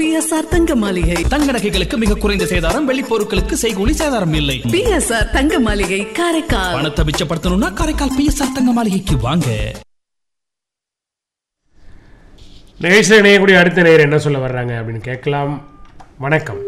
PSR தங்க மாளிகை தங்க நகைகளுக்கு மிக குறைந்த சேதாரம் வெள்ளி பொருட்களுக்கு செய்கூலி சேதாரம் இல்லை பிஎஸ்ஆர் தங்க மாளிகை காரைக்கால் பணத்தை மிச்சப்படுத்தணும்னா காரைக்கால் பிஎஸ்ஆர் தங்க மாளிகைக்கு வாங்க நிகழ்ச்சியில் இணையக்கூடிய அடுத்த நேயர் என்ன சொல்ல வர்றாங்க அப்படின்னு கேட்கலாம் வணக்கம்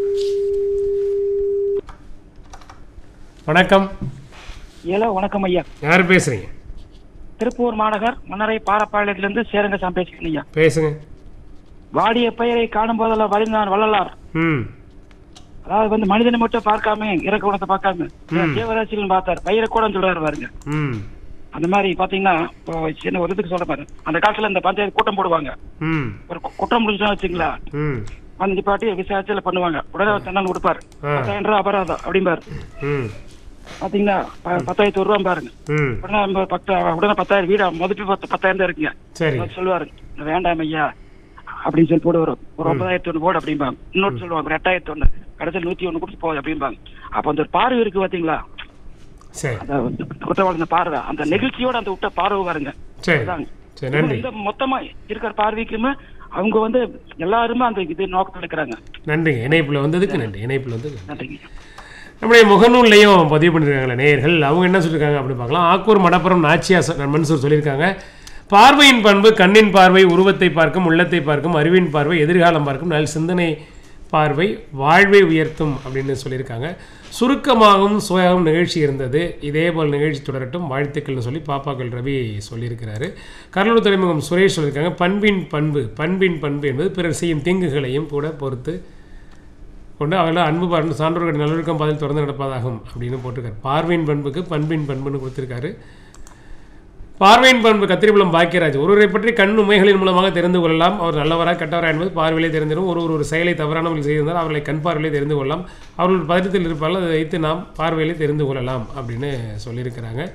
வணக்கம் ஹலோ வணக்கம் ஐயா யார் பேசுறீங்க திருப்பூர் மாநகர் மன்னரை பாலப்பாளையத்திலிருந்து சேரங்கசாமி பேசுகிறேன் ஐயா பேசுங்க வாடிய பெயரை காணும் போதெல்லாம் வலிந்தான் வள்ளலார் ம் அதாவது வந்து மனிதனை மட்டும் பார்க்காம இறக்க குணத்தை பார்க்காம தேவராசியில் பார்த்தார் பயிரை கூட சொல்றாரு பாருங்க ம் அந்த மாதிரி பாத்தீங்கன்னா இப்போ சின்ன ஒரு இதுக்கு சொல்ல பாரு அந்த காலத்துல இந்த பஞ்சாயத்து கூட்டம் போடுவாங்க ம் ஒரு கு- குற்றம் முடிஞ்சா வச்சுங்களா ம் வந்து நிப்பாட்டி விசாரிச்சுல பண்ணுவாங்க உடனே அவர் தண்டனை கொடுப்பாரு ஆ. பத்தாயிரம் ரூபாய் அபராதம் அப்படிம்பாரு ம் பாத்தீங்கன்னா ப- பத்தாயிரத்தி ஒரு ரூபா பாருங்க ம் உடனே நம்ம பத்து உடனே பத்தாயிரம் வீடா முதல் பத்து பத்தாயிரம் தான் இருக்குங்க சரி அவர் சொல்லுவாரு வேண்டாம் ஐயா அப்படின்னு சொல்லி போடுவார் ஒரு ஒன்பதாயிரத்தி ஒண்ணு போடு அப்படிம்பாங்க இன்னொரு சொல்லுவாங்க ஒரு எட்டாயிரத்தி ஒண்ணு கடைசியில் நூத்தி ஒண்ணு கொடுத்து போகுது அப்படிம்பாங்க அப்ப அந்த ஒரு பார்வை இருக்கு பாத்தீங்களா சரி அந்த குற்றவாளி அந்த பார்வை அந்த நெகிழ்ச்சியோட அந்த விட்ட பார்வை பாருங்க சரி அதாங்க. சரி நன்றி இந்த மொத்தமா இருக்கிற பார்வைக்குமே அவங்க வந்து எல்லாருமே அந்த இது நோக்கத்தில் இருக்கிறாங்க நன்றிங்க இணைப்பில் வந்ததுக்கு நன்றி இணைப்பில் வந்ததுக்கு நன்றிங்க நம்முடைய முகநூல்லையும் பதிவு பண்ணியிருக்காங்களே நேயர்கள் அவங்க என்ன சொல்லியிருக்காங்க அப்படின்னு பார்க்கலாம் ஆக்கூர் மடப்புறம் நாச்சியா ச- மன்சூர் சொல்லியிருக்காங்க பார்வையின் பண்பு கண்ணின் பார்வை உருவத்தை பார்க்கும் உள்ளத்தை பார்க்கும் அறிவின் பார்வை எதிர்காலம் பார்க்கும் நல் சிந்தனை பார்வை வாழ்வை உயர்த்தும் அப்படின்னு சொல்லியிருக்காங்க சுருக்கமாகவும் சுயாகவும் நிகழ்ச்சி இருந்தது இதேபோல் நிகழ்ச்சி தொடரட்டும் வாழ்த்துக்கள்னு சொல்லி பாப்பாக்கள் ரவி சொல்லியிருக்கிறாரு கடலூர் துறைமுகம் சுரேஷ் சொல்லியிருக்காங்க பண்பின் பண்பு பண்பின் பண்பு என்பது பிறர் செய்யும் தீங்குகளையும் கூட பொறுத்து கொண்டு அவர்கள் அன்பு பார்த்து சான்றோர்கள் நல்லொழுக்கம் பதில் தொடர்ந்து நடப்பதாகும் அப்படின்னு போட்டிருக்காரு பார்வையின் பண்புக்கு பண்பின் பண்புன்னு கொடுத்திருக்காரு பார்வையின் பண்பு கத்திரிபுலம் பாக்கியராஜ் ஒருவரை பற்றி கண் உமைகளின் மூலமாக தெரிந்து கொள்ளலாம் அவர் நல்லவரா கெட்டவரா என்பது பார்வையிலே தெரிந்திடும் ஒருவர் ஒரு செயலை தவறானவர்கள் செய்திருந்தால் அவர்களை கண் பார்வையிலே தெரிந்து கொள்ளலாம் அவர்கள் பதட்டத்தில் இருப்பார்கள் அதை வைத்து நாம் பார்வையிலே தெரிந்து கொள்ளலாம் அப்படின்னு சொல்லியிருக்கிறாங்க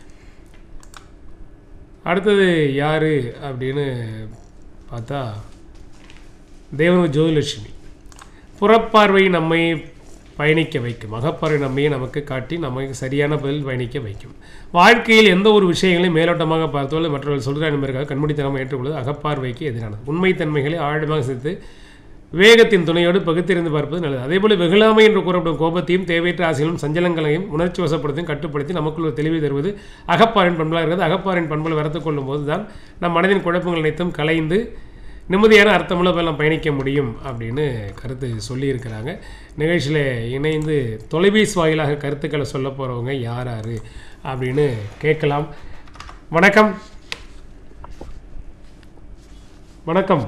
அடுத்தது யாரு அப்படின்னு பார்த்தா தேவனு ஜோதிலட்சுமி புறப்பார்வை நம்மை பயணிக்க வைக்கும் அகப்பார்வை நம்மையே நமக்கு காட்டி நமக்கு சரியான பதில் பயணிக்க வைக்கும் வாழ்க்கையில் எந்த ஒரு விஷயங்களையும் மேலோட்டமாக பார்த்து அல்லது மற்றவர்கள் சொல்கிறார் என்பதற்காக கண்மூடித்தனமாக ஏற்றுக்கொள்வது அகப்பார்வைக்கு எதிரானது உண்மைத்தன்மைகளை ஆழமாக சேர்த்து வேகத்தின் துணையோடு பகுத்தறிந்து பார்ப்பது நல்லது அதேபோல வெகுளாமை என்று கூறப்படும் கோபத்தையும் தேவையற்ற ஆசைகளும் சஞ்சலங்களையும் உணர்ச்சி வசப்படுத்தியும் கட்டுப்படுத்தி நமக்குள் ஒரு தெளிவை தருவது அகப்பாரின் பண்பலாக இருக்கிறது அகப்பாரின் பண்பலை வளர்த்துக் கொள்ளும் போது தான் நம் மனதின் குழப்பங்கள் அனைத்தும் கலைந்து நிம்மதியான அர்த்தமுள்ள எல்லாம் பயணிக்க முடியும் அப்படின்னு கருத்து சொல்லியிருக்கிறாங்க நிகழ்ச்சியில் இணைந்து தொலைபேசி வாயிலாக கருத்துக்களை சொல்ல போகிறவங்க யார் யார் அப்படின்னு கேட்கலாம் வணக்கம் வணக்கம்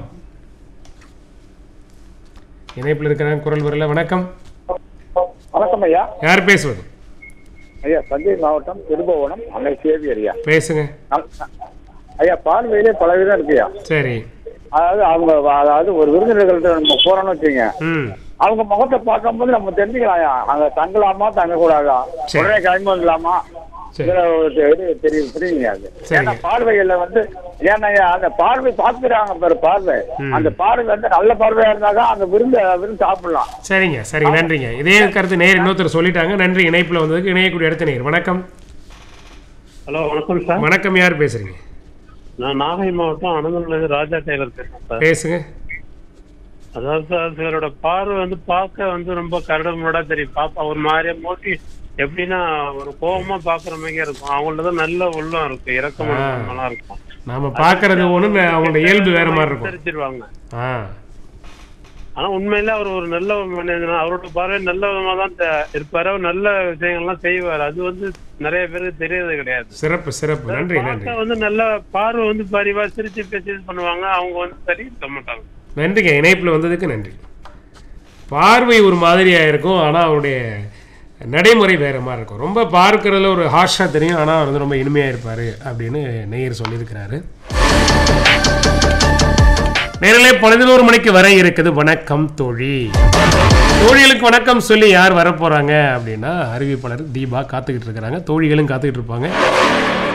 இணைப்பில் இருக்கிறாங்க குரல் வரல வணக்கம் வணக்கம் ஐயா யார் பேசுவது ஐயா தஞ்சை மாவட்டம் திருபுவனம் அன்னை சேவி ஐயா பேசுங்க நம்- ஐயா பார்வையிலே பல விதம் இருக்குயா சரி அதாவது அவங்க அதாவது ஒரு விருந்தினர்கள்ட்ட நம்ம போறோம்னு வச்சுங்க ம் அவங்க முகத்தை பார்க்கும்போது நம்ம தெரிஞ்சுக்கலாம் அங்க தங்கலாமா தங்க கூடாதா சரி. உடனே கிளம்பி வந்துடலாமா சரி. இதுல ஒரு இது தெரியும் புரியுங்க அது சரிங்க. ஏன்னா பார்வைகள்ல வந்து ஏன்னா ஐயா, அந்த பார்வை பார்த்துக்கிறாங்க பாரு பார்வை அந்த பார்வை வந்து நல்ல பார்வையா இருந்தாதான் அந்த விருந்து விருந்து சாப்பிடலாம் சரிங்க சரிங்க நன்றிங்க இதே கருத்து நேர் இன்னொருத்தர் சொல்லிட்டாங்க நன்றி இணைப்பில் வந்ததுக்கு இணையக்கூடிய அடுத்த நேர் வணக்கம் ஹலோ வணக்கம் சார் வணக்கம் யார் பேசுறீங்க நான் நாகை மாவட்டம் அனந்தபுரம் ராஜா டெய்லர் பேசுறேன் சார் பேசுங்க அதாவது சார் சிலரோட பார்வை வந்து பார்க்க வந்து ரொம்ப கரடுமுரடா தெரியும் பாப்பா ஒரு மாதிரியா மோட்டி எப்படின்னா ஒரு கோபமா பாக்குற மாதிரி இருக்கும் அவங்கள்ட்ட தான் நல்ல உள்ளம் இருக்கு இறக்கமான ஆ. நல்லா இருக்கும் நாம பார்க்கறது ஒன்று அவங்களோட இயல்பு வேற மாதிரி இருக்கும் தெரிஞ்சிருவாங்க ஆ ஆனா உண்மையில அவர் ஒரு நல்ல மனிதன் அவரோட பார்வை நல்ல விதமா தான் த- இருப்பாரு அவர் நல்ல விஷயங்கள்லாம் செய்வார் அது வந்து நிறைய பேருக்கு தெரியறது கிடையாது சிறப்பு சிறப்பு நன்றி நன்றி பார்க்க வந்து நல்ல பார்வை வந்து பரிவா சிரிச்சு பேசி இது பண்ணுவாங்க அவங்க வந்து சரி இருக்க மாட்டாங்க நன்றிங்க இணைப்பில் வந்ததுக்கு நன்றி பார்வை ஒரு மாதிரியாக இருக்கும் ஆனால் அவருடைய நடைமுறை வேற மாதிரி இருக்கும் ரொம்ப பார்க்கறதுல ஒரு ஹார்ஷாக தெரியும் ஆனால் அவர் வந்து ரொம்ப இனிமையாக இருப்பார் அப்படின்னு நேயர் சொல்லியிருக்கிறாரு நேரிலே பதினோரு மணிக்கு வர இருக்குது வணக்கம் தோழி தோழிகளுக்கு வணக்கம் சொல்லி யார் வரப்போகிறாங்க அப்படின்னா அறிவிப்பாளர் தீபா காத்துக்கிட்டு இருக்கிறாங்க தோழிகளும் காத்துக்கிட்டு இருப்பாங்க